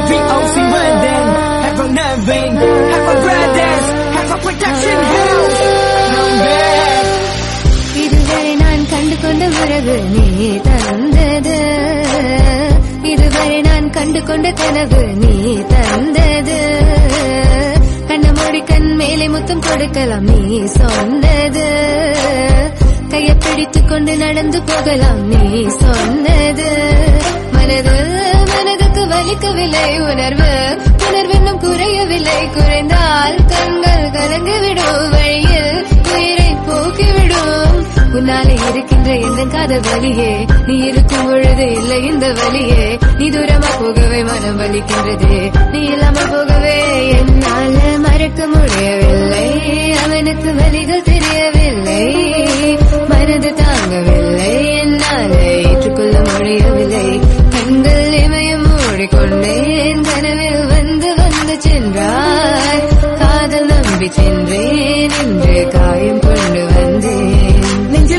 HVOC London, have a Navin, have a brothers, have a production house. I'm back. இதுவரை நான் கண்டு கொண்ட உறவு நீ தந்தது இதுவரை நான் கண்டு கொண்ட கனவு நீ தந்தது கண்ண மூடி கண் மேலே முத்தம் கொடுக்கலாம் நீ சொன்னது கையை பிடித்துக் கொண்டு நடந்து போகலாம் நீ சொன்னது மனது மனதுக்கு வலிக்கவில்லை உணர்வு உணர்வென்னும் குறையவில்லை குறைந்தால் கண்கள் கலங்கிவிடும் வழியில் உயிரை போக்கிவிடும் உன்னாலே இருக்கின்ற எந்த காதல் வலியே நீ இருக்கும் பொழுது இல்லை இந்த வலியே நீ தூரமா போகவே மனம் வலிக்கின்றது நீ இல்லாம போகவே என்னால மறக்க முடியவில்லை அவனுக்கு வலிகள் தெரியவில்லை மனது தாங்கவில்லை என்னால ஏற்றுக்கொள்ள முடியவில்லை கண்கள் இமயம் மூடிக்கொண்டேன் கனவில் வந்து வந்து சென்றாய் காதல் நம்பி சென்றேன் என்று காயம் கொண்டு வந்தேன் நெஞ்சில்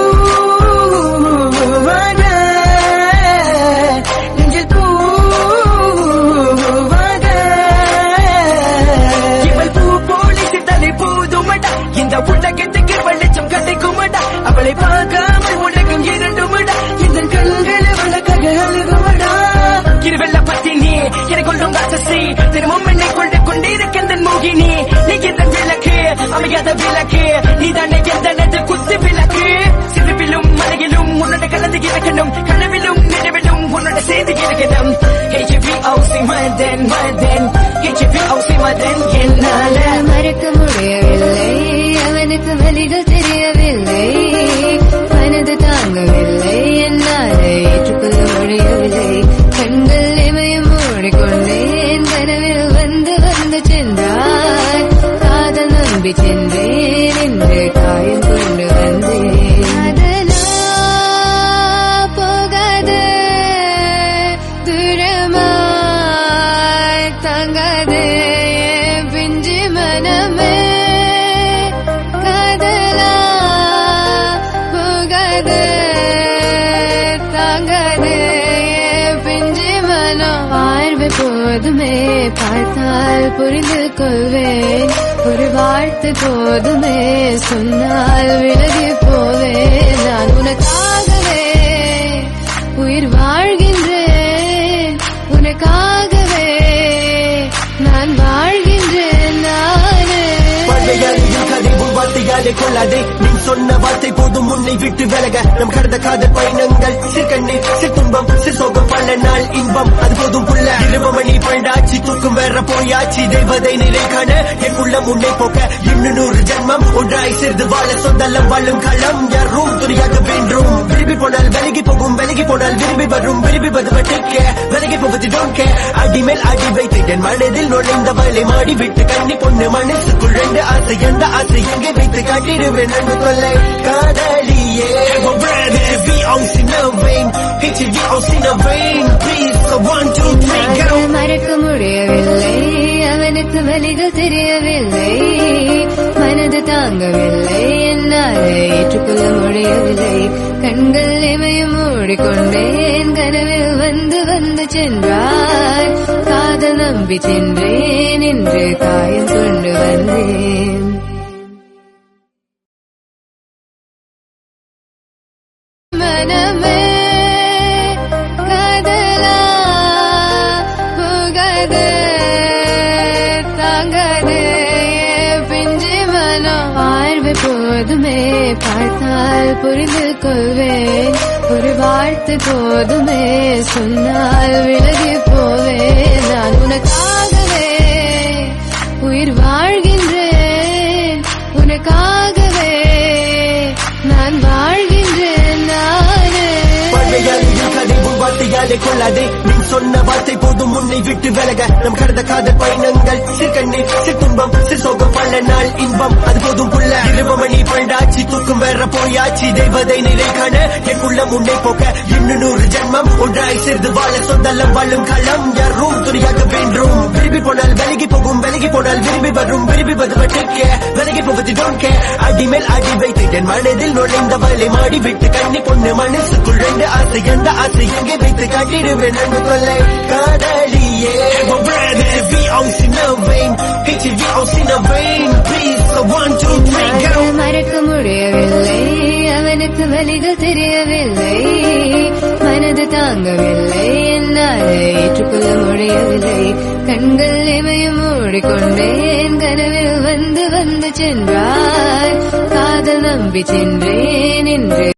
பூவாக நெஞ்சில் பூவாக இவள் பூ போலி சித்தலை பூதுமடா இந்த உலகத்துக்கு வெளிச்சம் கிடைக்குமடா அவளை பார்க்காமல் உலகம் இரண்டுமடா இந்த கண்கள் வழக்காக அழுகுமடா இருவெல்ல பத்தினி எனக்கு கொள்ளும் ராட்சசி திரும்பவும் என்னை கொண்டு கொண்டிருக்கின்ற மோகினி நீ எந்த விளக்கு அமையாத விளக்கு நீ தானே எந்த குத்து விளக்கு சிறுவிலும் மலையிலும் உன்னோட கலந்து இருக்கணும் கனவிலும் நினைவிலும் உன்னோட சேர்ந்து இருக்கணும் HVOC மதன் மதன் HVOC மதன் என்னால மறக்க முடியவில்லை அவனுக்கு வலிகள் தெரியவில்லை மனது தாங்கவில்லை என்னால் ஏற்றுக்கொள்ள முடியவில்லை கண்கள் இமயம் மூடிக்கொண்டேன் கனவில் வந்து வந்து சென்றாய் காதல் நம்பி சென்றேன் என்று காயம் கொண்டு வந்தேன் அதனா போகாது தூரமாய் தங்காதே என் பிஞ்சு மனமே காதலா போகாது தாங்காதே என் பிஞ்சு மனம் பார்வை போதுமே பார்த்தால் புரிந்து கொள்வேன் ஒரு வாழ்த்து போதுமே சொன்னால் விலகி போவேன் நான் உனக்காகவே உயிர் வாழ்கின்றேன் உனக்காகவே நான் வாழ்கின்றேன் நானே பழையாளியின் கதை உன் வார்த்தையாலே கொள்ளாதே நீ சொன்ன வார்த்தை போதும் உன்னை விட்டு விலக நம் கடந்த காதல் பயணங்கள் சிற்கண்ணீர் சிற்றுன்பம் சிற்சோகம் பல நாள் இன்பம் அது போதும் புள்ள இருபமணி பண்டாச்சி தூக்கும் வேற போயாச்சி தெய்வதை நிலை காண என் உள்ளம் உன்னை போக்க இன்னும் நூறு ஜென்மம் ஒன்றாய் சேர்ந்து வாழ சொந்தல்லம் வாழும் களம் யாரும் துணியாக வேண்டும் விரும்பி போனால் விலகி போகும் விலகி போனால் விரும்பி வரும் விரும்பி வந்து டேக் விலகி போவது டோன்ட் கேர் அடி மேல் அடி வைத்து என் மனதில் நுழைந்த வலை மாடி விட்டு கண்ணி பொண்ணு மனசுக்குள் ரெண்டு ஆசை எந்த ஆசை எங்கே வைத்து காட்டிடுவேன் அன்பு கொள்ளை காதலியே HVOC no vein HVOC no vein please so one two three go நான் மறக்க முடியவில்லை அவனுக்கு வலிகள் தெரியவில்லை மனது தாங்கவில்லை என்னால் ஏற்றுக்கொள்ள முடியவில்லை கண்கள் இமயம் மூடிக்கொண்டேன் கனவில் வந்து வந்து சென்றாய் காதல் நம்பி சென்றேன் என்று காயம் கொண்டு வந்தேன் மனமே காதலா போகாது தாங்காது என் பிஞ்சு மனம் பார்வை போதுமே பார்த்தால் புரிந்து கொள்வேன் ஒரு வாழ்த்து போதுமே சொன்னால் விலகி போவேன் நான் உனக்காகவே உயிர் வாழ்கின்றேன் உனக்காகவே நான் வாழ்கின்றேன் நானே பழையாளியின் கதை உன் வார்த்தையாலே கொள்ளாதே நீ சொன்ன வார்த்தை போதும் உன்னை விட்டு விலக நம் கடந்த காதல் பயணங்கள் சிற்கண்ணீர் சிற்றுன்பம் சிற்சோகம் பல நாள் இன்பம் அது போதும் புள்ள இருபமணி பண்டாச்சி தூக்கும் வேற போயாச்சி தெய்வதை நிலை காண என் உள்ளம் உன்னை போக்க இன்னும் நூறு ஜென்மம் ஒன்றாய் சேர்ந்து வாழ சொந்தல்லம் வாழும் களம் யாரும் துணியாக வேண்டும் விரும்பி போனால் விலகி போகும் விலகி போனால் விரும்பி வரும் விரும்பி வந்து டேக் விலகி போவது டோன்ட் கேர் அடி மேல் அடி வைத்து என் மனதில் நுழைந்த வலை மாடி விட்டு கண்ணி பொண்ணு மனசுக்குள் ரெண்டு ஆசை எந்த ஆசை எங்கே வைத்து காட்டிடுவேன் அன்பு கொள்ளை காதலியே yeah. My brother, VOC no vein. Hit you, VOC no vein. Please, so one, two, three, go. அவனை மறக்க முடியவில்லை அவனுக்கு வழிகள் தெரியவில்லை மனது தாங்கவில்லை என்னால் ஏற்றுக்கொள்ள முடியவில்லை கண்கள் இமையும் மூடிக்கொண்டேன் கனவில் வந்து வந்து சென்றாய் காதல் நம்பி சென்றேன் என்று